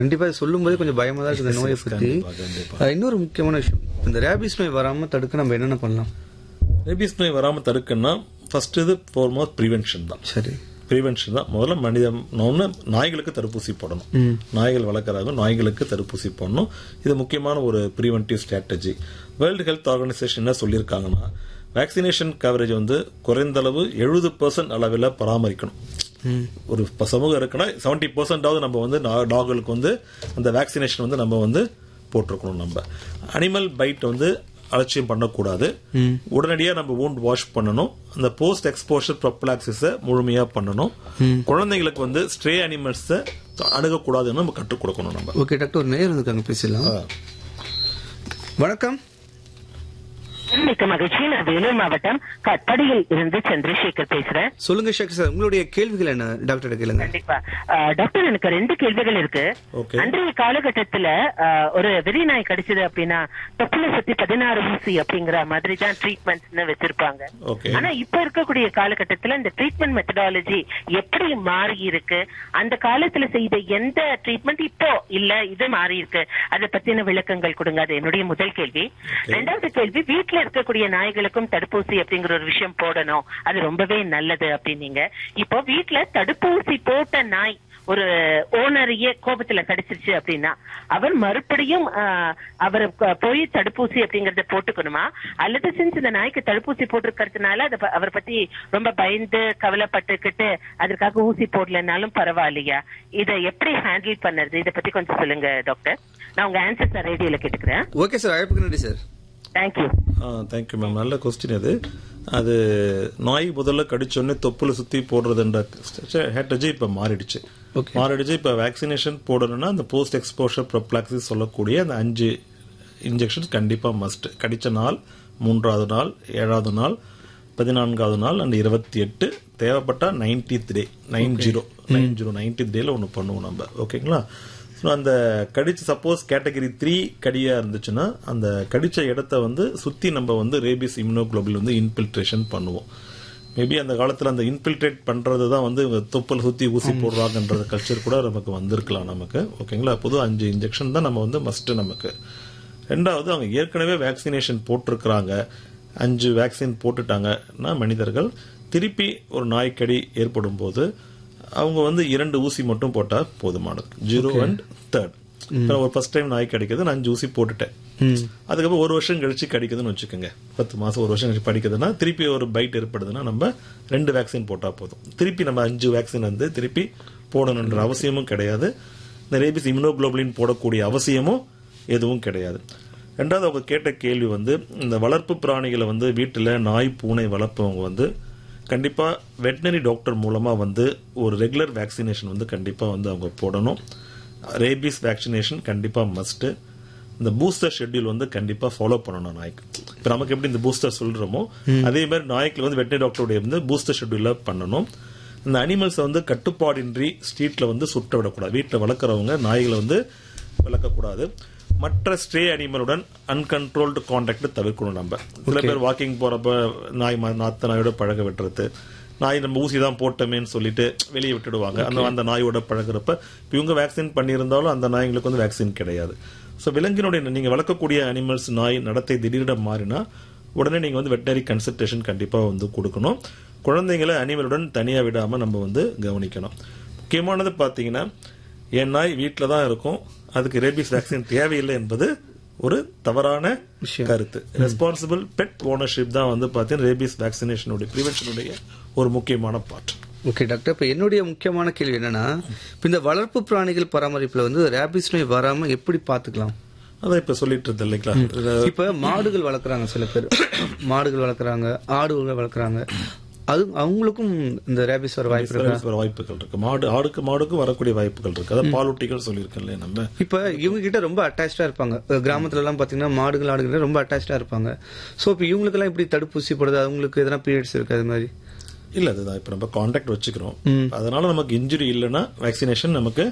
கண்டிப்பா இது சொல்லும்போதே கொஞ்சம் பயமா தான் இருக்குது இந்த நோயை பத்தி கண்டிப்பா, கண்டிப்பா. அஹ், இன்னொரு முக்கியமான விஷயம் இந்த ரேபிஸ் நோய் வராம தடுக்க நம்ம என்னென்ன பண்ணலாம் ரேபிஸ் நோய் வராம தடுக்கணும்னா ஃபர்ஸ்ட் இது ஃபார்மோஸ்ட் ப்ரிவென்ஷன் தான் சரி ப்ரிவென்ஷன் தான் முதல்ல மனித ஒன்று நாய்களுக்கு தடுப்பூசி போடணும் ம். நாய்கள் வளர்க்குறாங்க நாய்களுக்கு தடுப்பூசி போடணும் இது முக்கியமான ஒரு preventive strategy world health organization என்ன சொல்லியிருக்காங்கன்னா வேக்சினேஷன் கவரேஜ் வந்து குறைந்த அளவு எழுபது பர்சன்ட் அளவில் பராமரிக்கணும் ம். ஒரு ப- சமூகம் இருக்குன்னா செவன்டி பர்சன்டாவது நம்ம வந்து டாகுகளுக்கு வந்து அந்த வேக்சினேஷன் வந்து நம்ம வந்து போட்டிருக்கணும் நம்ம அனிமல் பைட் வந்து அலட்சியம் பண்ணக்கூடாது ம். உடனடியாக நம்ம wound வாஷ் பண்ணணும் அந்த போஸ்ட் எக்ஸ்போஷர் ப்ரொப்ளாக்சிஸை முழுமையா பண்ணணும் குழந்தைங்களுக்கு வந்து ஸ்ட்ரே அனிமல்ஸை அணுகக்கூடாதுன்னு நம்ம கற்றுக் கொடுக்கணும் நம்ம ஓகே டாக்டர் ஒரு நேரம் இருக்காங்க பேசலாம் வணக்கம் மிக்க மகிழ்ச்சி நான் வேலூர் மாவட்டம் கட்படியில் இருந்து சந்திரசேகர் பேசுறேன் சொல்லுங்க ஷேக் சார் உங்களுடைய கேள்விகள் என்ன டாக்டர் கேளுங்க கண்டிப்பா அஹ், டாக்டர் எனக்கு ரெண்டு கேள்விகள் இருக்கு Okay. அன்றைய காலகட்டத்துல அஹ், ஒரு வெறி நாய் கடிச்சது அப்படின்னா தொப்புல சுத்தி பதினாறு ஊசி அப்படிங்கிற மாதிரி தான் ட்ரீட்மெண்ட்ஸ்னு வச்சிருப்பாங்க ஓகே ஆனா இப்ப இருக்கக்கூடிய காலகட்டத்துல இந்த ட்ரீட்மெண்ட் மெத்தடாலஜி எப்படி மாறி இருக்கு அந்த காலத்துல செய்த எந்த ட்ரீட்மெண்ட் இப்போ இல்ல இது மாறி இருக்கு அதை பத்தின விளக்கங்கள் கொடுங்க அது என்னுடைய முதல் கேள்வி ரெண்டாவது கேள்வி வீட்ல இருக்கக்கூடிய நாய்களுக்கும் தடுப்பூசி அப்படிங்கிற ஒரு விஷயம் போடணும் அது ரொம்பவே நல்லது அப்படின்னீங்க இப்போ வீட்ல தடுப்பூசி போட்ட நாய் ஒரு ஓனரையே கோபத்துல கடிச்சிருச்சு அப்படின்னா அவர் மறுபடியும் ஆஹ், அவர் க- போய் தடுப்பூசி அப்படிங்கறத போட்டுக்கணுமா அல்லது சின்ஸ் இந்த நாய்க்கு தடுப்பூசி போட்டிருக்கிறதுனால அதை ப- அவர் பத்தி ரொம்ப பயந்து கவலைப்பட்டுக்கிட்டு அதற்காக ஊசி போடலனாலும் பரவாயில்லையா இதை எப்படி ஹேண்டில் பண்ணுறது இதை பத்தி கொஞ்சம் சொல்லுங்க டாக்டர் நான் உங்க ஆன்சர்ஸ் ரேடியோல கேட்டுக்கிறேன் ஓகே சார் அழைப்புக்கு நன்றி சார் தேங்க்யூ தேங்க்யூ மேம் நல்ல கொஸ்டின் அது அது நாய் முதல்ல கடிச்சோடனே தொப்புல சுத்தி போடுறதுன்ற ஹேட்டஜி இப்ப மாறிடுச்சு Okay. மாறிடுச்சு இப்ப வேக்சினேஷன் போடணும்னா அந்த போஸ்ட் எக்ஸ்போஷர் ப்ரொப்ளாக்சிஸ் சொல்லக்கூடிய அந்த அஞ்சு இன்ஜெக்ஷன்ஸ் கண்டிப்பா மஸ்ட் கடிச்ச நாள் மூன்றாவது நாள் ஏழாவது நாள் பதினான்காவது நாள் அண்ட் இருபத்தி எட்டு தேவைப்பட்டா ninetieth day nine zero nine zero ninetieth டேல ஒன்று பண்ணுவோம் நம்ம ஓகேங்களா ஸோ அந்த கடிச்சு சப்போஸ் கேட்டகரி த்ரீ கடியா இருந்துச்சுன்னா அந்த கடிச்ச இடத்த வந்து சுத்தி நம்ம வந்து ரேபிஸ் இம்யூனோகுளோபில் வந்து இன்ஃபில்ட்ரேஷன் பண்ணுவோம் மேபி அந்த காலத்துல அந்த இன்ஃபில்ட்ரேட் பண்றது தான் வந்து இவங்க தொப்பல் சுத்தி ஊசி போடுறாங்கன்றது கல்ச்சர் கூட நமக்கு வந்திருக்கலாம் நமக்கு ஓகேங்களா பொது அஞ்சு இன்ஜெக்ஷன் தான் நம்ம வந்து மஸ்ட் நமக்கு ரெண்டாவது அவங்க ஏற்கனவே வேக்சினேஷன் போட்டிருக்கிறாங்க அஞ்சு வேக்சின் போட்டுட்டாங்கன்னா மனிதர்கள் திருப்பி ஒரு நாய்க்கடி ஏற்படும் போது அவங்க வந்து இரண்டு ஊசி மட்டும் போட்டா போதுமானது ஜீரோ அண்ட் தேர்ட் ஒரு ஃபர்ஸ்ட் டைம் நாய் கடிக்குது நான் அஞ்சு ஊசி போட்டுட்டேன் ம். அதுக்கப்புறம் ஒரு வருஷம் கழிச்சு கடிக்குதுன்னு வச்சுக்கோங்க பத்து மாசம் ஒரு வருஷம் கழிச்சு படிக்குதுன்னா திருப்பி ஒரு பைட் ஏற்படுதுன்னா நம்ம ரெண்டு வேக்சின் போட்டா போதும் திருப்பி நம்ம அஞ்சு வேக்சின் வந்து திருப்பி போடணுன்ற அவசியமும் கிடையாது இந்த ரேபிஸ் இம்யூனோகுளோபுலின் போடக்கூடிய அவசியமும் எதுவும் கிடையாது ரெண்டாவது அவங்க கேட்ட கேள்வி வந்து இந்த வளர்ப்பு பிராணிகளை வந்து வீட்டில் நாய் பூனை வளர்ப்பவங்க வந்து கண்டிப்பா வெட்டினரி டாக்டர் மூலமா வந்து ஒரு ரெகுலர் வேக்சினேஷன் வந்து கண்டிப்பா வந்து அவங்க போடணும் ரேபிஸ் வேக்சினேஷன் கண்டிப்பா மஸ்ட் இந்த பூஸ்டர் ஷெட்யூல் வந்து கண்டிப்பா ஃபாலோ பண்ணணும் நாய்க்கு இப்ப நமக்கு எப்படி இந்த பூஸ்டர் சொல்றோமோ அதே மாதிரி நாய்க்கு வந்து வெட்டினரி டாக்டருடைய வந்து பூஸ்டர் ஷெட்யூல பண்ணணும் இந்த அனிமல்ஸ் வந்து கட்டுப்பாடின்றி ஸ்ட்ரீட்ல வந்து சுட்ட விடக்கூடாது வீட்டில் வளர்க்குறவங்க நாய்களை வந்து வளர்க்கக்கூடாது மற்ற ஸ்ட்ரே அனிமலுடன் அன்கன்ட்ரோல்டு கான்டாக்ட் தவிர்க்கணும் நம்ம சில பேர் வாக்கிங் போறப்ப நாய் ம- நாத்த நாயோட பழக விட்டுறது நாய் நம்ம ஊசி தான் போட்டோமேன்னு சொல்லிட்டு வெளியே விட்டுடுவாங்க அந்த அந்த நாயோட பழகுறப்ப இப்ப இவங்க வேக்சின் பண்ணியிருந்தாலும் அந்த நாய்களுக்கு வந்து வேக்சின் கிடையாது ஸோ விலங்கினுடைய நீங்க வளர்க்கக்கூடிய அனிமல்ஸ் நாய் நடத்தை திடீர்னு மாறினா உடனே நீங்க வந்து வெட்டரி கன்சல்டேஷன் கண்டிப்பா வந்து கொடுக்கணும் குழந்தைங்களை அனிமலுடன் தனியா விடாம நம்ம வந்து கவனிக்கணும் முக்கியமானது பாத்தீங்கன்னா என் நாய் வீட்டில் தான் இருக்கும் அதுக்கு ரேபிஸ் வேக்சின் தேவையில்லை என்பது ஒரு தவறான விஷயம். கருத்து ரெஸ்பான்சிபிள் பெட் ஓனர்ஷிப் தான் வந்து பாத்தீங்கன்னா ரேபிஸ் வேக்சினேஷனுடைய ப்ரிவென்ஷனுடைய ஒரு முக்கியமான பார்ட் ஓகே டாக்டர் இப்ப என்னுடைய முக்கியமான கேள்வி என்னன்னா இப்ப இந்த வளர்ப்பு பிராணிகள் பராமரிப்புல வந்து ரேபிஸ் நோய் வராம எப்படி பாத்துக்கலாம் அதான் இப்ப சொல்லிட்டு இருந்தேன் இல்லைங்களா இப்ப மாடுகள் வளர்க்குறாங்க சில பேர் மாடுகள் வளர்க்குறாங்க ஆடுகள் வளர்க்குறாங்க அது அவங்களுக்கும் இந்த ரேபிஸ் வர வாய்ப்பு இருக்கா ரேபிஸ் வர வாய்ப்புகள் இருக்கு மாடு ஆடுக்கு மாடுக்கும் வரக்கூடிய வாய்ப்புகள் இருக்கு அதான் பாலூட்டிகள் சொல்லியிருக்கேன் இல்லையா நம்ம இப்ப இவங்க கிட்ட ரொம்ப அட்டாச்சா இருப்பாங்க அஹ் கிராமத்துல எல்லாம் பாத்தீங்கன்னா மாடுகள் ஆடுகள் ரொம்ப அட்டாச்சா இருப்பாங்க சோ இப்ப இவங்களுக்கு எல்லாம் இப்படி தடுப்பூசி போடுறது அவங்களுக்கு எதனா பீரியட்ஸ் இருக்கு அது மாதிரி இல்ல அதுதான் இப்ப நம்ம கான்டாக்ட் வச்சுக்கிறோம் ம். அதனால நமக்கு இன்ஜுரி இல்லைன்னா வேக்சினேஷன் நமக்கு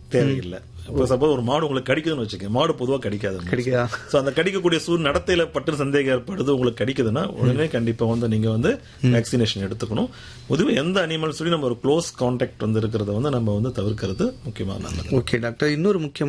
தேவையில்லை இப்போ சப்போஸ் ஒரு மாடு உங்களுக்கு கடிக்குதுன்னு வச்சுக்கோங்க மாடு பொதுவா கடிக்காது கடிக்கா சோ அந்த கடிக்கக்கூடிய சூழ் நடத்தையில பட்டு சந்தேகம் ஏற்படுது உங்களுக்கு கடிக்குதுன்னா உடனே கண்டிப்பா வந்து நீங்க வந்து வேக்சினேஷன் எடுத்துக்கணும் பொதுவாக எந்த அனிமல் சொல்லி நம்ம ஒரு க்ளோஸ் கான்டாக்ட் வந்து இருக்கிறத வந்து நம்ம வந்து தவிர்க்கிறது முக்கியமான நல்லது ஓகே டாக்டர் இன்னொரு முக்கியமான